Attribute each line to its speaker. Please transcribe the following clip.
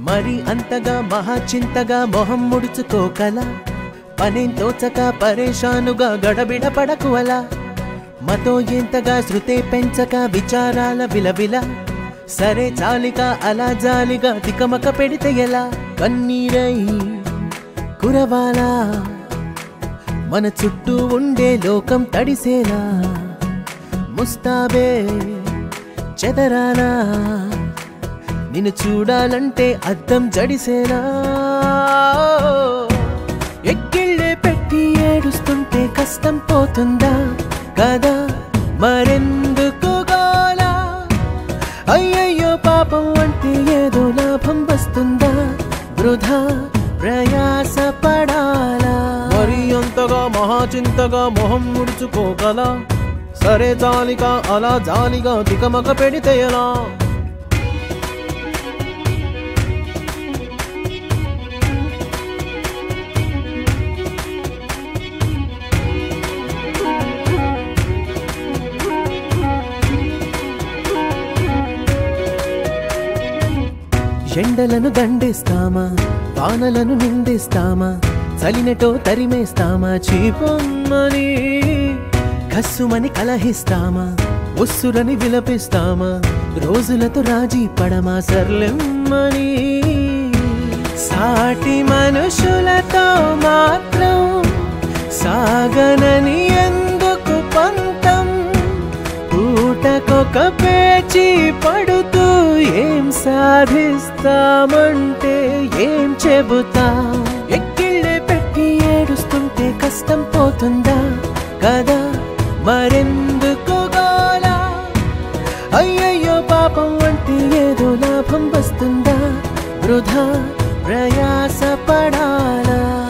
Speaker 1: మరి అంతగా మహా చింతగా మొహం ముడుచుకోకల పనేం తోచక పరేషానుగా గడబిడ పడకు అలా మతో ఎంతగా శృతే పెంచక విచారాల విలవిల సరే చాలిక అలా జాలిగా తికమక పెడితే ఎలా కన్నీరై కురవాలా మన చుట్టూ ఉండే లోకం తడిసేలా ముస్తాబే చెదరాలా నిన్ను చూడాలంటే అద్దం జడిసేలా ఎక్కిళ్ళే పెట్టి ఏడుస్తుంటే కష్టం పోతుందా కదా మరెందుకు గోలా అయ్యయ్యో పాపం అంటే ఏదో లాభం వస్తుందా వృధా ప్రయాస పడాలా మరి అంతగా మహాచింతగా మొహం ముడుచుకోగల సరే జాలిగా అలా జాలిగా తికమక పెడితే ఎలా ఎండలను దండేస్తామా వానలను నిందిస్తామా చలినటో తరిమేస్తామా చీపమ్మని కస్సుమని కలహిస్తామా ఉస్సురని విలపిస్తామా రోజులతో రాజీ పడమా సర్లెమ్మని సాటి మనుషులతో మాత్రం సాగనని ఎందుకు పంతం పూటకొక పేచి పడుతూ ఏం సాధిస్తామంటే ఏం చెబుతా ఎక్కిళ్ళే పెట్టి ఏడుస్తుంటే కష్టం పోతుందా కదా మరెందుకు గోలా అయ్యయ్యో పాపం అంటే ఏదో లాభం వస్తుందా వృధా ప్రయాస పడాలా